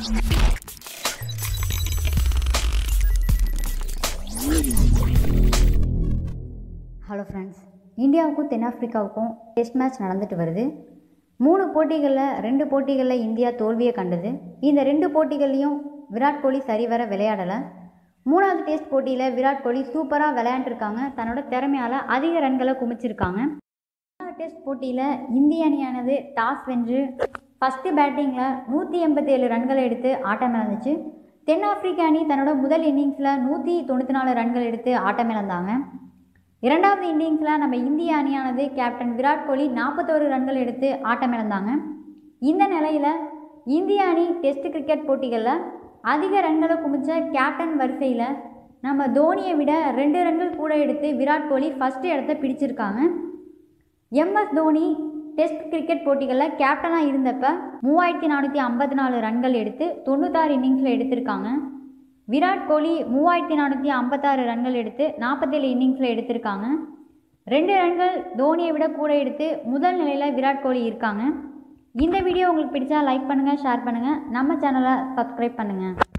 hello friends இந்தியாவுக்கும் தென்னாப்பிரிக்காவுக்கும் test match நடந்துட்டு வருது மூணு போட்டிகளில் ரெண்டு போட்டிகளில் இந்தியா தோல்வியை கண்டது இந்த ரெண்டு போட்டிகள்லையும் விராட் கோலி சரிவர விளையாடலை மூணாவது டெஸ்ட் போட்டியில் விராட் கோலி சூப்பராக விளையாண்டுருக்காங்க தன்னோட திறமையால் அதிக ரன்களை குமிச்சிருக்காங்க மூணாவது டெஸ்ட் போட்டியில் இந்திய அணியானது டாஸ் வென்று ஃபஸ்ட்டு பேட்டிங்கில் நூற்றி எண்பத்தேழு ரன்களை எடுத்து ஆட்டம் இழந்துச்சு தென்னாப்பிரிக்க அணி தன்னோட முதல் இன்னிங்ஸில் நூற்றி தொண்ணூற்றி நாலு ரன்கள் எடுத்து ஆட்டம் இழந்தாங்க இரண்டாவது இன்னிங்ஸில் நம்ம இந்திய அணியானது கேப்டன் விராட் கோலி நாற்பத்தோரு ரன்கள் எடுத்து ஆட்டம் இழந்தாங்க இந்த நிலையில் இந்திய அணி டெஸ்ட் கிரிக்கெட் போட்டிகளில் அதிக ரன்களை குமிச்ச கேப்டன் வரிசையில் நம்ம தோனியை விட ரெண்டு ரன்கள் கூட எடுத்து விராட் கோலி ஃபஸ்ட்டு இடத்த பிடிச்சிருக்காங்க எம்எஸ் தோனி டெஸ்ட் கிரிக்கெட் போட்டிகளில் கேப்டனாக இருந்தப்ப மூவாயிரத்தி நானூற்றி ஐம்பத்தி நாலு ரன்கள் எடுத்து தொண்ணூத்தாறு இன்னிங்ஸில் எடுத்திருக்காங்க விராட் கோலி மூவாயிரத்தி நானூற்றி ஐம்பத்தாறு ரன்கள் எடுத்து நாற்பத்தேழு இன்னிங்ஸில் எடுத்திருக்காங்க ரெண்டு ரன்கள் தோனியை விட கூட எடுத்து முதல் நிலையில் விராட் கோலி இருக்காங்க இந்த வீடியோ உங்களுக்கு பிடிச்சா லைக் பண்ணுங்கள் ஷேர் பண்ணுங்கள் நம்ம சேனலை சப்ஸ்கிரைப் பண்ணுங்கள்